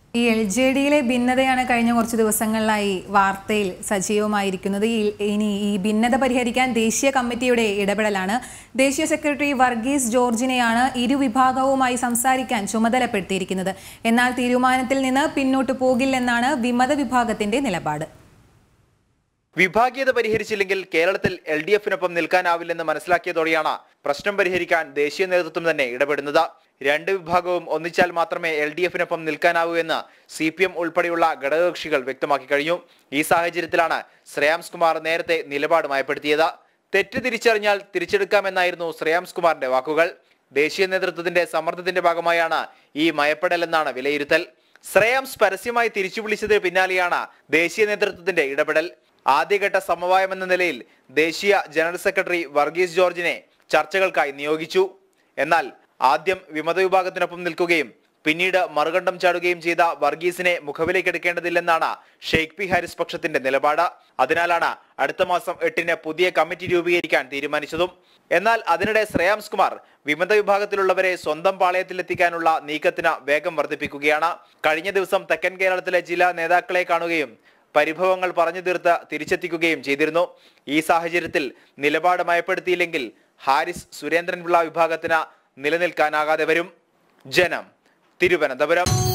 ഈ L J ഡിയിലെ ഭിന്നതയാണ് കഴിഞ്ഞ കുറച്ച് ദിവസങ്ങളിലായി വാർത്തയിൽ സജീവമായിരിക്കുന്നത് ഈ ഇനി ഈ ഭിന്നത പരിഹരിക്കാൻ ദേശീയ കമ്മിറ്റിയുടെ ഇടപെടലാണ് ദേശീയ സെക്രട്ടറി വർഗീസ് ജോർജിനെയാണ് ഇരുവിഭാഗവുമായി സംസാരിക്കാൻ ചുമതലപ്പെടുത്തിയിരിക്കുന്നത് എന്നാൽ തീരുമാനത്തിൽ നിന്ന് പിന്നോട്ട് പോകില്ലെന്നാണ് വിമത വിഭാഗത്തിന്റെ നിലപാട് വിഭാഗീയത പരിഹരിച്ചില്ലെങ്കിൽ കേരളത്തിൽ എൽ ഡി എഫിനൊപ്പം നിൽക്കാനാവില്ലെന്ന് മനസ്സിലാക്കിയതോടെയാണ് പ്രശ്നം പരിഹരിക്കാൻ ദേശീയ നേതൃത്വം തന്നെ ഇടപെടുന്നത് രണ്ട് വിഭാഗവും ഒന്നിച്ചാൽ മാത്രമേ എൽ ഡി എഫിനൊപ്പം നിൽക്കാനാവൂ എന്ന് സി പി എം ഉൾപ്പെടെയുള്ള ഘടകകക്ഷികൾ വ്യക്തമാക്കി കഴിഞ്ഞു ഈ സാഹചര്യത്തിലാണ് ശ്രേയാംസ് കുമാർ നേരത്തെ നിലപാട് മയപ്പെടുത്തിയത് തെറ്റ് തിരിച്ചറിഞ്ഞാൽ തിരിച്ചെടുക്കാമെന്നായിരുന്നു ശ്രേയാംസ് കുമാറിന്റെ വാക്കുകൾ ദേശീയ നേതൃത്വത്തിന്റെ സമ്മർദ്ദത്തിന്റെ ഭാഗമായാണ് ഈ മയപ്പെടലെന്നാണ് വിലയിരുത്തൽ ശ്രേയാംസ് പരസ്യമായി തിരിച്ചു വിളിച്ചതിന് പിന്നാലെയാണ് ദേശീയ നേതൃത്വത്തിന്റെ ഇടപെടൽ ആദ്യഘട്ട സമവായം എന്ന നിലയിൽ ദേശീയ ജനറൽ സെക്രട്ടറി വർഗീസ് ജോർജിനെ ചർച്ചകൾക്കായി നിയോഗിച്ചു എന്നാൽ ആദ്യം വിമത വിഭാഗത്തിനൊപ്പം നിൽക്കുകയും പിന്നീട് മറുകണ്ഠം ചാടുകയും ചെയ്ത വർഗീസിനെ മുഖവിലേക്കെടുക്കേണ്ടതില്ലെന്നാണ് ഷെയ്ഖ് പി ഹാരിസ് പക്ഷത്തിന്റെ നിലപാട് അതിനാലാണ് അടുത്ത മാസം എട്ടിന് പുതിയ കമ്മിറ്റി രൂപീകരിക്കാൻ തീരുമാനിച്ചതും എന്നാൽ അതിനിടെ ശ്രേയാംസ് കുമാർ വിമത വിഭാഗത്തിലുള്ളവരെ സ്വന്തം പാളയത്തിലെത്തിക്കാനുള്ള നീക്കത്തിന് വേഗം വർദ്ധിപ്പിക്കുകയാണ് കഴിഞ്ഞ ദിവസം തെക്കൻ കേരളത്തിലെ ചില നേതാക്കളെ കാണുകയും പരിഭവങ്ങൾ പറഞ്ഞു തീർത്ത് തിരിച്ചെത്തിക്കുകയും ചെയ്തിരുന്നു ഈ സാഹചര്യത്തിൽ നിലപാട് മയപ്പെടുത്തിയില്ലെങ്കിൽ ഹാരിസ് സുരേന്ദ്രൻപിള്ള വിഭാഗത്തിന് നിലനിൽക്കാനാകാതെ വരും ജനം തിരുവനന്തപുരം